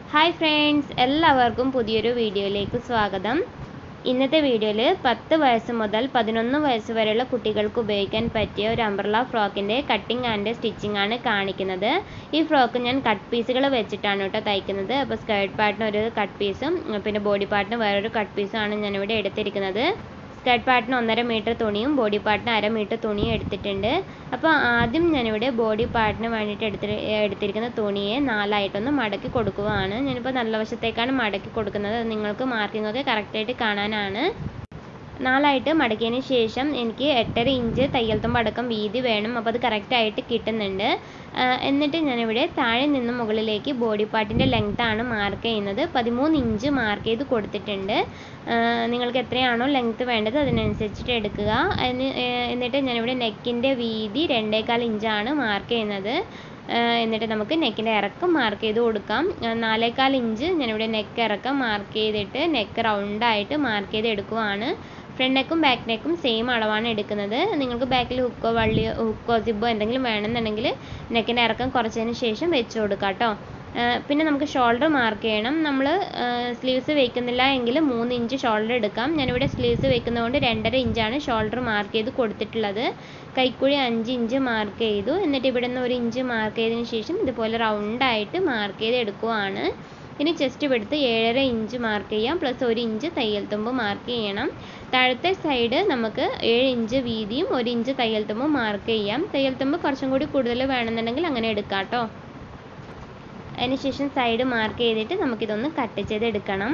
hi friends എല്ലാവർക്കും പുതിയൊരു വീഡിയോയിലേക്ക് സ്വാഗതം ഇന്നത്തെ വീഡിയോയിൽ പത്ത് വയസ്സ് മുതൽ പതിനൊന്ന് വയസ്സ് വരെയുള്ള കുട്ടികൾക്ക് ഉപയോഗിക്കാൻ പറ്റിയ ഒരു അംബ്രല ഫ്രോക്കിൻ്റെ കട്ടിങ് ആൻഡ് സ്റ്റിച്ചിങ് ആണ് കാണിക്കുന്നത് ഈ ഫ്രോക്ക് ഞാൻ കട്ട് പീസുകൾ വെച്ചിട്ടാണ് കേട്ടോ തയ്ക്കുന്നത് അപ്പോൾ സ്കേർട്ട് പാർട്ടിന് ഒരു കട്ട് പീസും പിന്നെ ബോഡി പാർട്ടിന് വേറൊരു കട്ട് പീസും ആണ് ഞാനിവിടെ എടുത്തിരിക്കുന്നത് സ്കേർട്ട് പാർട്ടിന് ഒന്നര മീറ്റർ തുണിയും ബോഡി പാർട്ടിന് അര മീറ്റർ തുണിയും എടുത്തിട്ടുണ്ട് അപ്പോൾ ആദ്യം ഞാനിവിടെ ബോഡി പാർട്ടിന് വേണ്ടിയിട്ട് എടുത്തി എടുത്തിരിക്കുന്ന തുണിയെ നാലായിട്ടൊന്ന് മടക്കി കൊടുക്കുകയാണ് ഞാനിപ്പോൾ നല്ല വശത്തേക്കാണ് മടക്കി കൊടുക്കുന്നത് അത് നിങ്ങൾക്ക് മാർക്കിംഗ് ഒക്കെ കറക്റ്റായിട്ട് കാണാനാണ് നാലായിട്ട് മടക്കിയതിന് ശേഷം എനിക്ക് എട്ടര ഇഞ്ച് തയ്യൽ തുമ്പ് അടക്കം വീതി വേണം അപ്പോൾ അത് കറക്റ്റായിട്ട് കിട്ടുന്നുണ്ട് എന്നിട്ട് ഞാനിവിടെ താഴെ നിന്ന് മുകളിലേക്ക് ബോഡി പാർട്ടിൻ്റെ ലെങ്ത്താണ് മാർക്ക് ചെയ്യുന്നത് പതിമൂന്ന് ഇഞ്ച് മാർക്ക് ചെയ്ത് കൊടുത്തിട്ടുണ്ട് നിങ്ങൾക്ക് എത്രയാണോ ലെങ്ത്ത് വേണ്ടത് അതിനനുസരിച്ചിട്ട് എടുക്കുക എന്നിട്ട് ഞാനിവിടെ നെക്കിൻ്റെ വീതി രണ്ടേകാൽ ഇഞ്ചാണ് മാർക്ക് ചെയ്യുന്നത് എന്നിട്ട് നമുക്ക് നെക്കിൻ്റെ ഇറക്കം മാർക്ക് ചെയ്ത് കൊടുക്കാം നാലേകാൽ ഇഞ്ച് ഞാനിവിടെ നെക്ക് ഇറക്കം മാർക്ക് ചെയ്തിട്ട് നെക്ക് റൗണ്ടായിട്ട് മാർക്ക് ചെയ്ത് എടുക്കുവാണ് ഫ്രണ്ട് നെക്കും ബാക്ക് നെക്കും സെയിം അളവാണ് എടുക്കുന്നത് നിങ്ങൾക്ക് ബാക്കിൽ ഹുക്കോ വള്ളി ഹുക്കോ സിബോ എന്തെങ്കിലും വേണമെന്നുണ്ടെങ്കിൽ നെക്കിൻ്റെ ഇറക്കം കുറച്ചതിന് ശേഷം വെച്ച് കൊടുക്കാം കേട്ടോ പിന്നെ നമുക്ക് ഷോൾഡർ മാർക്ക് ചെയ്യണം നമ്മൾ സ്ലീവ്സ് വെക്കുന്നില്ല എങ്കിൽ മൂന്ന് ഇഞ്ച് ഷോൾഡർ എടുക്കാം ഞാനിവിടെ സ്ലീവ്സ് വെക്കുന്നതുകൊണ്ട് രണ്ടര ഇഞ്ചാണ് ഷോൾഡർ മാർക്ക് ചെയ്ത് കൊടുത്തിട്ടുള്ളത് കൈക്കുഴി അഞ്ച് ഇഞ്ച് മാർക്ക് ചെയ്തു എന്നിട്ട് ഇവിടെ നിന്ന് ഒരു ഇഞ്ച് മാർക്ക് ചെയ്തതിന് ശേഷം ഇതുപോലെ റൗണ്ടായിട്ട് മാർക്ക് ചെയ്ത് എടുക്കുവാണ് ഇനി ചെസ്റ്റ് എടുത്ത് ഏഴര ഇഞ്ച് മാർക്ക് ചെയ്യാം പ്ലസ് ഒരു ഇഞ്ച് തയ്യൽ തുമ്പ് മാർക്ക് ചെയ്യണം താഴത്തെ സൈഡ് നമുക്ക് ഏഴ് ഇഞ്ച് വീതിയും ഒരു ഇഞ്ച് തയ്യൽ തുമ്പ് മാർക്ക് ചെയ്യാം തയ്യൽ തുമ്പ് കുറച്ചും കൂടി കൂടുതൽ വേണമെന്നുണ്ടെങ്കിൽ അങ്ങനെ എടുക്കാം കേട്ടോ അതിനുശേഷം സൈഡ് മാർക്ക് ചെയ്തിട്ട് നമുക്കിതൊന്ന് കട്ട് ചെയ്ത് എടുക്കണം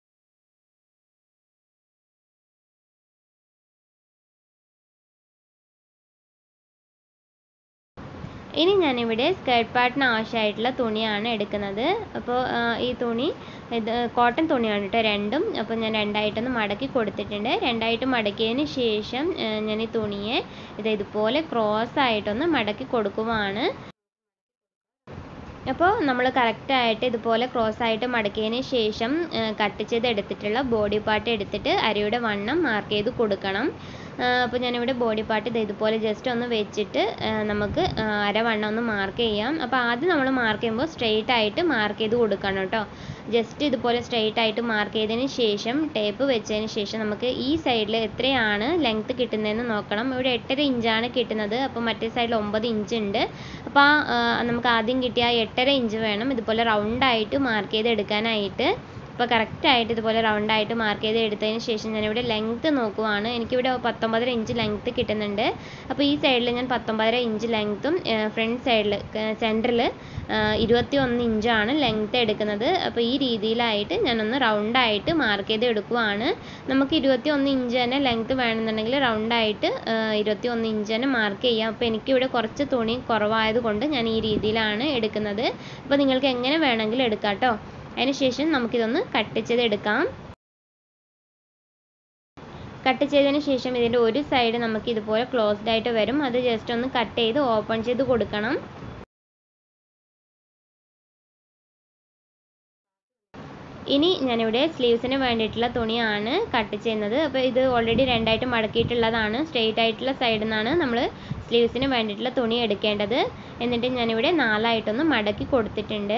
ഇനി ഞാനിവിടെ സ്കേർട്ട് പാർട്ടിന് ആവശ്യമായിട്ടുള്ള തുണിയാണ് എടുക്കുന്നത് അപ്പോൾ ഈ തുണി ഇത് കോട്ടൺ തുണിയാണ് കേട്ടോ രണ്ടും അപ്പോൾ ഞാൻ രണ്ടായിട്ടൊന്ന് മടക്കി കൊടുത്തിട്ടുണ്ട് രണ്ടായിട്ട് മടക്കിയതിന് ശേഷം ഞാൻ ഈ തുണിയെ ഇത് ഇതുപോലെ ക്രോസ് ആയിട്ടൊന്ന് മടക്കി കൊടുക്കുവാണ് അപ്പോൾ നമ്മൾ കറക്റ്റായിട്ട് ഇതുപോലെ ക്രോസ് ആയിട്ട് മടക്കിയതിന് ശേഷം കട്ട് ചെയ്ത് എടുത്തിട്ടുള്ള ബോഡി പാർട്ട് എടുത്തിട്ട് അരയുടെ വണ്ണം മാർക്ക് ചെയ്ത് കൊടുക്കണം അപ്പോൾ ഞാനിവിടെ ബോഡി പാർട്ട് ഇത് ഇതുപോലെ ജസ്റ്റ് ഒന്ന് വെച്ചിട്ട് നമുക്ക് അരവണ്ണം ഒന്ന് മാർക്ക് ചെയ്യാം അപ്പോൾ ആദ്യം നമ്മൾ മാർക്ക് ചെയ്യുമ്പോൾ സ്ട്രെയിറ്റ് ആയിട്ട് മാർക്ക് ചെയ്ത് കൊടുക്കണം കേട്ടോ ജസ്റ്റ് ഇതുപോലെ സ്ട്രെയിറ്റ് ആയിട്ട് മാർക്ക് ചെയ്തതിന് ശേഷം ടേപ്പ് വെച്ചതിന് ശേഷം നമുക്ക് ഈ സൈഡിൽ എത്രയാണ് ലെങ്ത്ത് കിട്ടുന്നതെന്ന് നോക്കണം ഇവിടെ എട്ടര ഇഞ്ചാണ് കിട്ടുന്നത് അപ്പോൾ മറ്റേ സൈഡിൽ ഒമ്പത് ഇഞ്ച് ഉണ്ട് അപ്പോൾ നമുക്ക് ആദ്യം കിട്ടിയ എട്ടര ഇഞ്ച് വേണം ഇതുപോലെ റൗണ്ടായിട്ട് മാർക്ക് ചെയ്ത് എടുക്കാനായിട്ട് അപ്പോൾ കറക്റ്റായിട്ട് ഇതുപോലെ റൗണ്ടായിട്ട് മാർക്ക് ചെയ്ത് എടുത്തതിന് ശേഷം ഞാനിവിടെ ലെങ്ത്ത് നോക്കുവാണ് എനിക്കിവിടെ പത്തൊമ്പതര ഇഞ്ച് ലെങ്ത്ത് കിട്ടുന്നുണ്ട് അപ്പോൾ ഈ സൈഡിൽ ഞാൻ പത്തൊമ്പതര ഇഞ്ച് ലെങ്ത്തും ഫ്രണ്ട് സൈഡിൽ സെൻറ്ററിൽ ഇരുപത്തി ഒന്ന് ഇഞ്ചാണ് ലെങ്ത്ത് എടുക്കുന്നത് അപ്പോൾ ഈ രീതിയിലായിട്ട് ഞാനൊന്ന് റൗണ്ടായിട്ട് മാർക്ക് ചെയ്ത് എടുക്കുവാണ് നമുക്ക് ഇരുപത്തി ഒന്ന് ഇഞ്ച് തന്നെ ലെങ്ത്ത് വേണമെന്നുണ്ടെങ്കിൽ റൗണ്ടായിട്ട് ഇരുപത്തി ഒന്ന് ഇഞ്ച് തന്നെ മാർക്ക് ചെയ്യാം അപ്പോൾ എനിക്കിവിടെ കുറച്ച് തുണി കുറവായതുകൊണ്ട് ഞാൻ ഈ രീതിയിലാണ് എടുക്കുന്നത് അപ്പോൾ നിങ്ങൾക്ക് എങ്ങനെ വേണമെങ്കിലും എടുക്കാം കേട്ടോ അതിനുശേഷം നമുക്കിതൊന്ന് കട്ട് ചെയ്തെടുക്കാം കട്ട് ചെയ്തതിന് ശേഷം ഇതിൻ്റെ ഒരു സൈഡ് നമുക്ക് ഇതുപോലെ ക്ലോസ്ഡ് ആയിട്ട് വരും അത് ജസ്റ്റ് ഒന്ന് കട്ട് ചെയ്ത് ഓപ്പൺ ചെയ്ത് കൊടുക്കണം ഇനി ഞാനിവിടെ സ്ലീവ്സിന് വേണ്ടിയിട്ടുള്ള തുണിയാണ് കട്ട് ചെയ്യുന്നത് അപ്പോൾ ഇത് ഓൾറെഡി രണ്ടായിട്ട് മടക്കിയിട്ടുള്ളതാണ് സ്ട്രെയിറ്റ് ആയിട്ടുള്ള സൈഡിൽ നിന്നാണ് നമ്മൾ സ്ലീവ്സിന് വേണ്ടിയിട്ടുള്ള തുണി എടുക്കേണ്ടത് എന്നിട്ട് ഞാനിവിടെ നാലായിട്ടൊന്ന് മടക്കി കൊടുത്തിട്ടുണ്ട്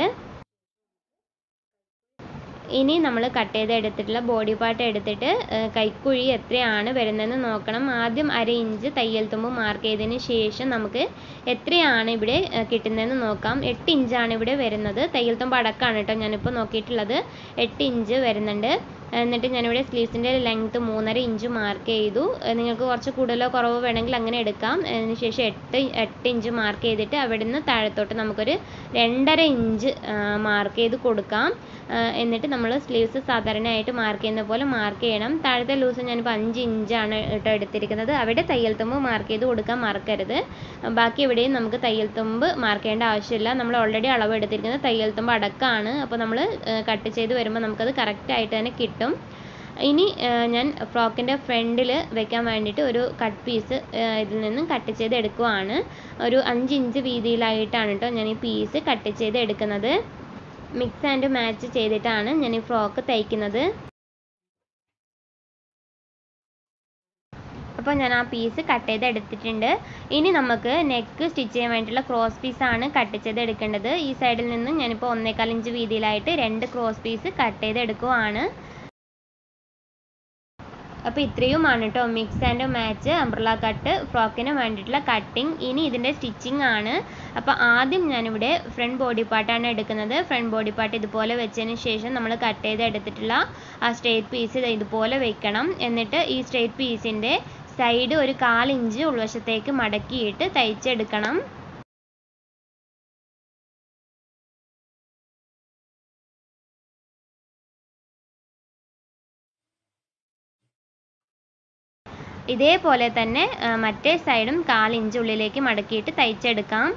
ഇനി നമ്മൾ കട്ട് ചെയ്ത് എടുത്തിട്ടുള്ള ബോഡി പാർട്ട് എടുത്തിട്ട് കൈക്കുഴി എത്രയാണ് വരുന്നതെന്ന് നോക്കണം ആദ്യം അര ഇഞ്ച് തയ്യൽ തുമ്പ് മാർക്ക് ചെയ്തതിന് ശേഷം നമുക്ക് എത്രയാണ് ഇവിടെ കിട്ടുന്നതെന്ന് നോക്കാം എട്ട് ഇഞ്ചാണ് ഇവിടെ വരുന്നത് തയ്യൽ തുമ്പ് അടക്കമാണ് കേട്ടോ ഞാനിപ്പോൾ നോക്കിയിട്ടുള്ളത് എട്ട് ഇഞ്ച് വരുന്നുണ്ട് എന്നിട്ട് ഞാനിവിടെ സ്ലീവ്സിൻ്റെ ലെങ്ത്ത് മൂന്നര ഇഞ്ച് മാർക്ക് ചെയ്തു നിങ്ങൾക്ക് കുറച്ച് കൂടുതലോ കുറവോ വേണമെങ്കിൽ അങ്ങനെ എടുക്കാം അതിന് ശേഷം എട്ട് എട്ട് ഇഞ്ച് മാർക്ക് ചെയ്തിട്ട് അവിടെ നിന്ന് താഴത്തോട്ട് നമുക്കൊരു രണ്ടര ഇഞ്ച് മാർക്ക് ചെയ്ത് കൊടുക്കാം എന്നിട്ട് നമ്മൾ സ്ലീവ്സ് സാധാരണയായിട്ട് മാർക്ക് ചെയ്യുന്ന പോലെ മാർക്ക് ചെയ്യണം താഴത്തെ ലൂസ് ഞാനിപ്പോൾ അഞ്ച് ഇഞ്ചാണ് കേട്ടോ എടുത്തിരിക്കുന്നത് അവിടെ തയ്യൽ തുമ്പ് മാർക്ക് ചെയ്ത് കൊടുക്കാൻ മറക്കരുത് ബാക്കി എവിടെയും നമുക്ക് തയ്യൽ തുമ്പ് മാർക്ക് ചെയ്യേണ്ട ആവശ്യമില്ല നമ്മൾ ഓൾറെഡി അളവ് എടുത്തിരിക്കുന്നത് തയ്യൽ തുമ്പ് അടക്കമാണ് അപ്പോൾ നമ്മൾ കട്ട് ചെയ്ത് വരുമ്പോൾ നമുക്കത് കറക്റ്റായിട്ട് തന്നെ കിട്ടും ഇനി ഞാൻ ഫ്രോക്കിൻ്റെ ഫ്രണ്ടിൽ വെക്കാൻ വേണ്ടിയിട്ട് ഒരു കട്ട് പീസ് ഇതിൽ നിന്നും കട്ട് ചെയ്ത് എടുക്കുവാണ് ഒരു അഞ്ച് ഇഞ്ച് വീതിയിലായിട്ടാണ് കേട്ടോ ഞാൻ ഈ പീസ് കട്ട് ചെയ്ത് എടുക്കുന്നത് മിക്സ് ആൻഡ് മാച്ച് ചെയ്തിട്ടാണ് ഞാൻ ഈ ഫ്രോക്ക് തയ്ക്കുന്നത് അപ്പോൾ ഞാൻ ആ പീസ് കട്ട് ചെയ്ത് എടുത്തിട്ടുണ്ട് ഇനി നമുക്ക് നെക്ക് സ്റ്റിച്ച് ചെയ്യാൻ വേണ്ടിയിട്ടുള്ള ക്രോസ് പീസാണ് കട്ട് ചെയ്ത് എടുക്കേണ്ടത് ഈ സൈഡിൽ നിന്ന് ഞാനിപ്പോൾ ഒന്നേകാൽ ഇഞ്ച് വീതിയിലായിട്ട് രണ്ട് ക്രോസ് പീസ് കട്ട് ചെയ്ത് എടുക്കുവാണ് അപ്പോൾ ഇത്രയുമാണ് കേട്ടോ mix and match umbrella cut ഫ്രോക്കിന് വേണ്ടിയിട്ടുള്ള കട്ടിങ് ഇനി ഇതിൻ്റെ സ്റ്റിച്ചിങ് ആണ് അപ്പോൾ ആദ്യം ഞാനിവിടെ ഫ്രണ്ട് ബോഡി പാർട്ടാണ് എടുക്കുന്നത് ഫ്രണ്ട് ബോഡി പാർട്ട് ഇതുപോലെ വെച്ചതിന് ശേഷം നമ്മൾ കട്ട് ചെയ്ത് എടുത്തിട്ടുള്ള ആ സ്ട്രേറ്റ് പീസ് ഇതുപോലെ വെക്കണം എന്നിട്ട് ഈ സ്ട്രേറ്റ് പീസിൻ്റെ സൈഡ് ഒരു കാലിഞ്ച് ഉൾവശത്തേക്ക് മടക്കിയിട്ട് തയ്ച്ചെടുക്കണം ഇതേപോലെ തന്നെ മറ്റേ സൈഡും കാലിഞ്ച് ഉള്ളിലേക്ക് മടക്കിയിട്ട് തയ്ച്ചെടുക്കാം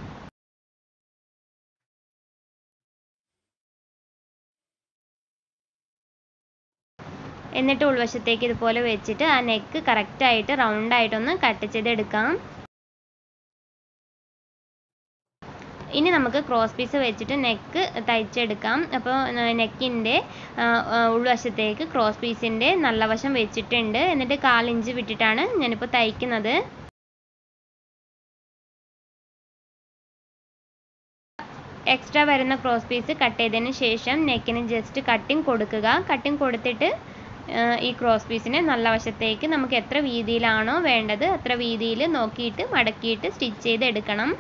എന്നിട്ട് ഉൾവശത്തേക്ക് ഇതുപോലെ വെച്ചിട്ട് ആ നെക്ക് കറക്റ്റായിട്ട് റൗണ്ടായിട്ടൊന്ന് കട്ട് ചെയ്തെടുക്കാം ഇനി നമുക്ക് ക്രോസ് പീസ് വെച്ചിട്ട് നെക്ക് തയ്ച്ചെടുക്കാം അപ്പോൾ നെക്കിൻ്റെ ഉൾവശത്തേക്ക് ക്രോസ് പീസിൻ്റെ നല്ല വശം വെച്ചിട്ടുണ്ട് എന്നിട്ട് കാലിഞ്ച് വിട്ടിട്ടാണ് ഞാനിപ്പോൾ തയ്ക്കുന്നത് എക്സ്ട്രാ വരുന്ന ക്രോസ് പീസ് കട്ട് ചെയ്തതിന് ശേഷം നെക്കിന് ജസ്റ്റ് കട്ടിങ് കൊടുക്കുക കട്ടിങ് കൊടുത്തിട്ട് ഈ ക്രോസ് പീസിനെ നല്ല വശത്തേക്ക് നമുക്ക് എത്ര വീതിയിലാണോ വേണ്ടത് അത്ര വീതിയിൽ നോക്കിയിട്ട് മടക്കിയിട്ട് സ്റ്റിച്ച് ചെയ്ത് എടുക്കണം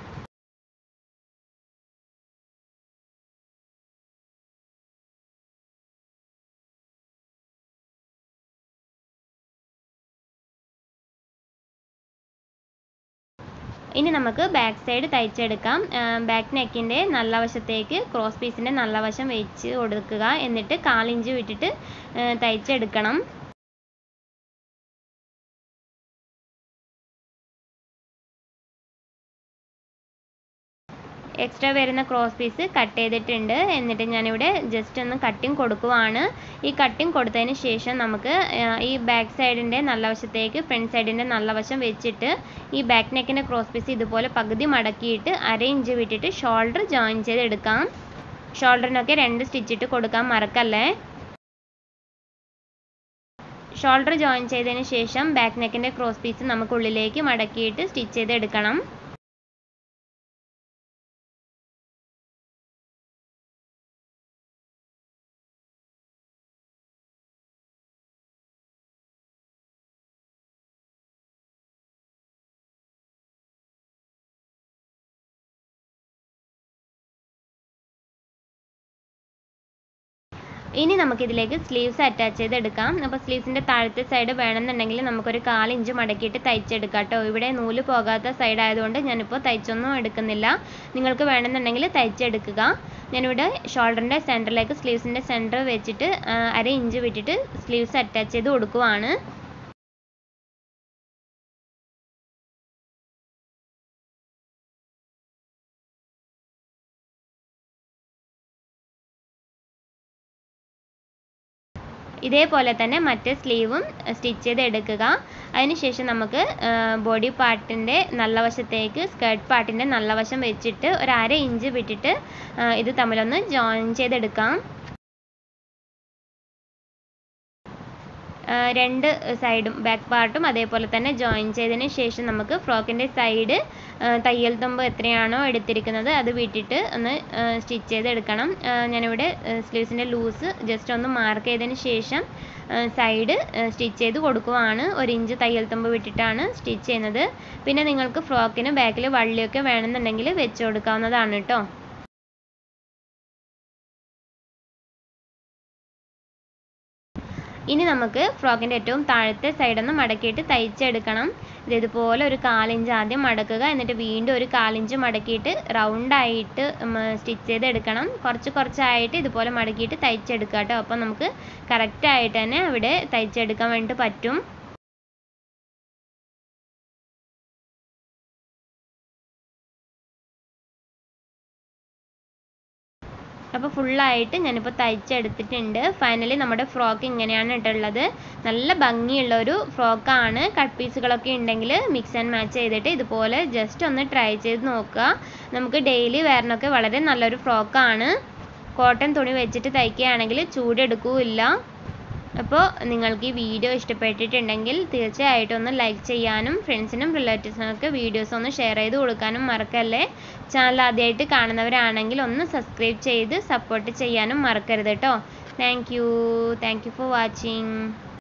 ഇനി നമുക്ക് ബാക്ക് സൈഡ് തയ്ച്ചെടുക്കാം ബാക്ക് നെക്കിൻ്റെ നല്ല വശത്തേക്ക് ക്രോസ് പീസിൻ്റെ നല്ല വശം വെച്ച് കൊടുക്കുക എന്നിട്ട് കാലിഞ്ച് വിട്ടിട്ട് തയ്ച്ചെടുക്കണം എക്സ്ട്രാ വരുന്ന ക്രോസ് പീസ് കട്ട് ചെയ്തിട്ടുണ്ട് എന്നിട്ട് ഞാനിവിടെ ജസ്റ്റ് ഒന്ന് കട്ടിങ് കൊടുക്കുവാണ് ഈ കട്ടിങ് കൊടുത്തതിന് ശേഷം നമുക്ക് ഈ ബാക്ക് സൈഡിൻ്റെ നല്ല വശത്തേക്ക് ഫ്രണ്ട് സൈഡിൻ്റെ നല്ല വശം വെച്ചിട്ട് ഈ ബാക്ക് നെക്കിൻ്റെ ക്രോസ് പീസ് ഇതുപോലെ പകുതി മടക്കിയിട്ട് അര ഇഞ്ച് വിട്ടിട്ട് ഷോൾഡർ ജോയിൻ ചെയ്തെടുക്കാം ഷോൾഡറിനൊക്കെ രണ്ട് സ്റ്റിച്ചിട്ട് കൊടുക്കാൻ മറക്കല്ലേ ഷോൾഡർ ജോയിൻ ചെയ്തതിന് ശേഷം ബാക്ക് നെക്കിൻ്റെ ക്രോസ് പീസ് നമുക്ക് ഉള്ളിലേക്ക് മടക്കിയിട്ട് സ്റ്റിച്ച് ചെയ്തെടുക്കണം ഇനി നമുക്കിതിലേക്ക് സ്ലീവ്സ് അറ്റാച്ച് ചെയ്തെടുക്കാം അപ്പോൾ സ്ലീവ്സിൻ്റെ താഴത്തെ സൈഡ് വേണമെന്നുണ്ടെങ്കിൽ നമുക്കൊരു കാലിഞ്ച് മടക്കിയിട്ട് തയ്ച്ചെടുക്കാം കേട്ടോ ഇവിടെ നൂല് പോകാത്ത സൈഡ് ആയതുകൊണ്ട് ഞാനിപ്പോൾ തയ്ച്ചൊന്നും എടുക്കുന്നില്ല നിങ്ങൾക്ക് വേണമെന്നുണ്ടെങ്കിൽ തയ്ച്ചെടുക്കുക ഞാനിവിടെ ഷോൾഡറിൻ്റെ സെൻറ്ററിലേക്ക് സ്ലീവ്സിൻ്റെ സെൻറ്റർ വെച്ചിട്ട് അര ഇഞ്ച് വിട്ടിട്ട് സ്ലീവ്സ് അറ്റാച്ച് ചെയ്ത് കൊടുക്കുവാണ് ഇതേപോലെ തന്നെ മറ്റേ സ്ലീവും സ്റ്റിച്ച് ചെയ്ത് എടുക്കുക അതിനുശേഷം നമുക്ക് ബോഡി പാർട്ടിൻ്റെ നല്ല വശത്തേക്ക് സ്കേർട്ട് പാർട്ടിൻ്റെ നല്ല വശം വെച്ചിട്ട് ഒരു അര ഇഞ്ച് വിട്ടിട്ട് ഇത് തമ്മിലൊന്ന് ജോയിൻ ചെയ്തെടുക്കാം രണ്ട് സൈഡും ബാക്ക് പാർട്ടും അതേപോലെ തന്നെ ജോയിൻ ചെയ്തതിന് ശേഷം നമുക്ക് ഫ്രോക്കിൻ്റെ സൈഡ് തയ്യൽ തുമ്പ് എത്രയാണോ എടുത്തിരിക്കുന്നത് അത് വിട്ടിട്ട് ഒന്ന് സ്റ്റിച്ച് ചെയ്തെടുക്കണം ഞാനിവിടെ സ്ലീവ്സിൻ്റെ ലൂസ് ജസ്റ്റ് ഒന്ന് മാർക്ക് ചെയ്തതിന് ശേഷം സൈഡ് സ്റ്റിച്ച് ചെയ്ത് കൊടുക്കുവാണ് ഒരു ഇഞ്ച് തയ്യൽ തുമ്പ് വിട്ടിട്ടാണ് സ്റ്റിച്ച് ചെയ്യുന്നത് പിന്നെ നിങ്ങൾക്ക് ഫ്രോക്കിന് ബാക്കിൽ വള്ളിയൊക്കെ വേണമെന്നുണ്ടെങ്കിൽ വെച്ച് കൊടുക്കാവുന്നതാണ് കേട്ടോ ഇനി നമുക്ക് ഫ്രോക്കിൻ്റെ ഏറ്റവും താഴത്തെ സൈഡൊന്ന് മടക്കിയിട്ട് തയ്ച്ചെടുക്കണം ഇത് ഇതുപോലെ ഒരു കാലിഞ്ച് ആദ്യം മടക്കുക എന്നിട്ട് വീണ്ടും ഒരു കാലിഞ്ച് മടക്കിയിട്ട് റൗണ്ടായിട്ട് സ്റ്റിച്ച് ചെയ്തെടുക്കണം കുറച്ച് കുറച്ചായിട്ട് ഇതുപോലെ മടക്കിയിട്ട് തയ്ച്ചെടുക്കുക കേട്ടോ അപ്പോൾ നമുക്ക് കറക്റ്റായിട്ട് തന്നെ അവിടെ തയ്ച്ചെടുക്കാൻ വേണ്ടിയിട്ട് പറ്റും അപ്പോൾ ഫുള്ളായിട്ട് ഞാനിപ്പോൾ തയ്ച്ചെടുത്തിട്ടുണ്ട് ഫൈനലി നമ്മുടെ ഫ്രോക്ക് ഇങ്ങനെയാണ് ഇട്ടുള്ളത് നല്ല ഭംഗിയുള്ള ഒരു ഫ്രോക്കാണ് കട്ട് പീസുകളൊക്കെ ഉണ്ടെങ്കിൽ മിക്സ് ആൻഡ് മാച്ച് ചെയ്തിട്ട് ഇതുപോലെ ജസ്റ്റ് ഒന്ന് ട്രൈ ചെയ്ത് നോക്കുക നമുക്ക് ഡെയിലി വെയറിനൊക്കെ വളരെ നല്ലൊരു ഫ്രോക്കാണ് കോട്ടൺ തുണി വെച്ചിട്ട് തയ്ക്കുകയാണെങ്കിൽ ചൂടെടുക്കുകയില്ല അപ്പോൾ നിങ്ങൾക്ക് ഈ വീഡിയോ ഇഷ്ടപ്പെട്ടിട്ടുണ്ടെങ്കിൽ തീർച്ചയായിട്ടും ഒന്ന് ലൈക്ക് ചെയ്യാനും ഫ്രണ്ട്സിനും റിലേറ്റീവ്സിനൊക്കെ വീഡിയോസ് ഒന്ന് ഷെയർ ചെയ്ത് കൊടുക്കാനും മറക്കല്ലേ ചാനൽ ആദ്യമായിട്ട് കാണുന്നവരാണെങ്കിൽ ഒന്ന് സബ്സ്ക്രൈബ് ചെയ്ത് സപ്പോർട്ട് ചെയ്യാനും മറക്കരുത് കേട്ടോ thank you thank you for watching